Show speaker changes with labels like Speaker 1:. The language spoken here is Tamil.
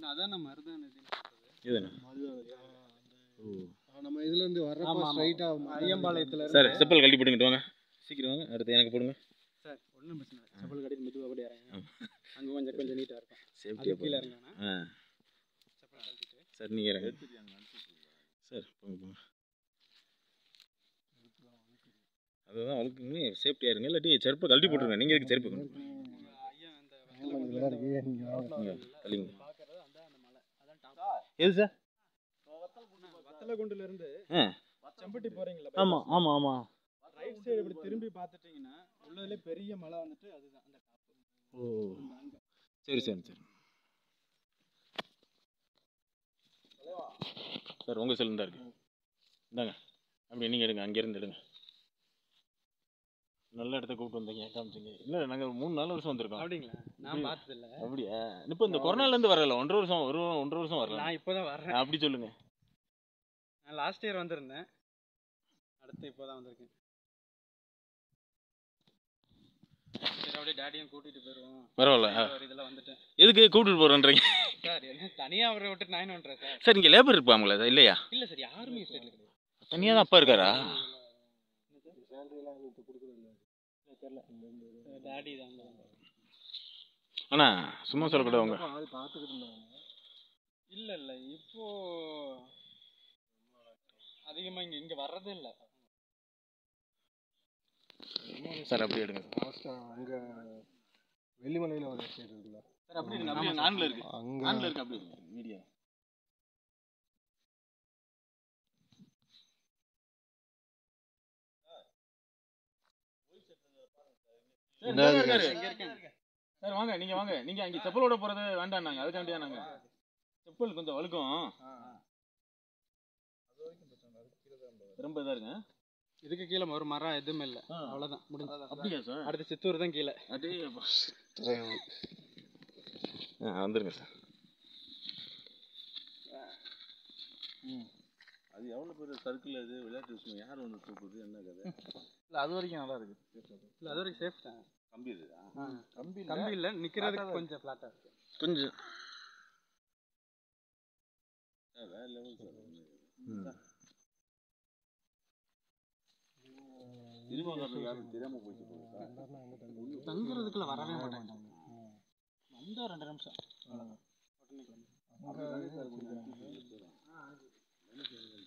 Speaker 1: அதான் நம்ம மருதான
Speaker 2: இதுண்ணா
Speaker 3: நம்ம இதுல இருந்து வர்றப்ப
Speaker 1: ஆமா, ஆமா.
Speaker 3: ஸ்ட்ரைட்டா
Speaker 1: ஐயம்பாளையத்துல
Speaker 2: சார் செப்பல் கழட்டி போட்டுக்கிட்டு வாங்க சீக்கிரம் வாங்க அடுத்து எனக்கு போடுங்க
Speaker 1: சார் ஒன்றும் பிரச்சனை இல்லை செப்பல் கடையில் மெதுவாக அப்படியே இறங்க அங்கே கொஞ்சம் கொஞ்சம் நீட்டாக இருக்கும்
Speaker 2: சேஃப்டியாக
Speaker 1: அது கீழே
Speaker 2: போடுங்க
Speaker 1: இறங்கினா
Speaker 2: ஆ
Speaker 1: செப்பல் கழட்டிட்டு
Speaker 2: சார் நீங்கள் இறங்க சார் போங்க போங்க அதுதான் அழுக்குங்க சேஃப்டியாக இருங்க இல்லாட்டி செருப்பை கழட்டி போட்டுருங்க நீங்கள் எதுக்கு செருப்பு கொண்டு
Speaker 1: உங்க ஐயா அந்த
Speaker 2: இங்க, தள்ளிங்க
Speaker 1: பார்க்கறது அந்த அந்த மலை அதான் டாப்
Speaker 2: எது சார்
Speaker 1: வத்தலகுண்டுல இருந்து
Speaker 2: ஆ
Speaker 1: செம்பட்டி போறீங்களா
Speaker 2: ஆமாம் ஆமாம் ஆமாம்
Speaker 1: ரைட் சைடு இப்படி திரும்பி பார்த்துட்டீங்கன்னா உள்ளதுல பெரிய மலை வந்துட்டு அதுதான் அந்த டாப்
Speaker 2: ஓ சரி சரி சரி சார் உங்கள் செல்லு தான் இருக்கு இந்தாங்க அப்படி நீங்கள் எடுங்க அங்கேருந்து எடுங்க நல்ல இடத்த கூப்பிட்டு வந்தீங்க காமிச்சிங்க இல்லை நாங்கள் மூணு நாலு வருஷம் வந்திருக்கோம்
Speaker 1: அப்படிங்களா நான் பார்த்ததில்ல
Speaker 2: அப்படியா இப்போ இந்த கொரோனாலேருந்து வரல ஒன்றரை வருஷம் ஒரு ஒன்றரை வருஷம் வரல
Speaker 1: நான் இப்போதான் வர்றேன்
Speaker 2: அப்படி சொல்லுங்க
Speaker 1: நான் லாஸ்ட் இயர் வந்திருந்தேன் அடுத்து இப்போதான் வந்திருக்கேன் சரி அப்படியே டேடியும் கூட்டிட்டு போயிருவோம்
Speaker 2: பரவாயில்ல ஆ.
Speaker 1: ஒரு இதெல்லாம் வந்துட்டேன்
Speaker 2: எதுக்கு கூப்பிட்டு போகிறேன்றீங்க
Speaker 1: சார் என்ன தனியா அவரை விட்டு நான் என்ன பண்றேன் சார்
Speaker 2: சார் இங்கே லேபர் இருப்பாங்களா சார் இல்லையா
Speaker 1: இல்ல சார் யாருமே ஸ்டேட்ல கிடையாது
Speaker 2: தனியாக தான் அப்பா இருக்காரா
Speaker 1: டாடி தான்
Speaker 2: அண்ணா சும்மா சொல்லக்கூடாது உங்க
Speaker 3: ஆள் பார்த்துக்கிட்டு இருந்தாங்க
Speaker 1: இல்ல இல்ல இப்போ அதிகமா இங்க இங்க வர்றதே இல்ல
Speaker 2: சார் அப்படி எடுங்க
Speaker 3: லாஸ்ட் அங்க வெள்ளிமலையில ஒரு எஸ்டேட் இருக்குல்ல
Speaker 2: சார் அப்படி எடுங்க அப்படி ஆன்ல இருக்கு
Speaker 3: அங்க
Speaker 2: ஆன்ல இருக்கு அப்படி எடுங்க மீடியா
Speaker 1: இங்க இருக்கேன்
Speaker 2: சார் வாங்க நீங்க வாங்க நீங்க அங்க செப்பலோட போறது வேண்டாம் நாங்க அதுக்காண்டியா நாங்க செப்பல் கொஞ்சம் வழுக்கும் ரொம்ப இதா இருங்க
Speaker 1: இதுக்கு கீழே ஒரு மரம் எதுவுமே இல்ல அவ்வளவுதான் முடிஞ்சு
Speaker 2: அப்படியா சார்
Speaker 1: அடுத்து சித்தூர் தான் கீழே
Speaker 2: அடே ஆ வந்துருங்க சார்
Speaker 4: அது எவ்வளோ பெரிய சர்க்கிள் அது விளையாட்டு விஷயம் யார் ஒன்று தூக்குது என்ன கதை
Speaker 2: இல்ல அது வரைக்கும் நல்லா இருக்கு
Speaker 1: இல்ல அது வரைக்கும் சேஃப் தான்
Speaker 4: கம்பி இருக்குதா
Speaker 1: கம்பி கம்பி இல்ல நிக்கிறதுக்கு கொஞ்சம் ஃபிளாட்டா இருக்கு
Speaker 2: கொஞ்சம்
Speaker 4: வேற லெவல் சார் சினிமாக்காரங்க யாரும் தெரியாம போச்சு போல சார்
Speaker 1: தங்குறதுக்குள்ள வரவே மாட்டாங்க வந்தா ரெண்டு நிமிஷம்
Speaker 3: அங்க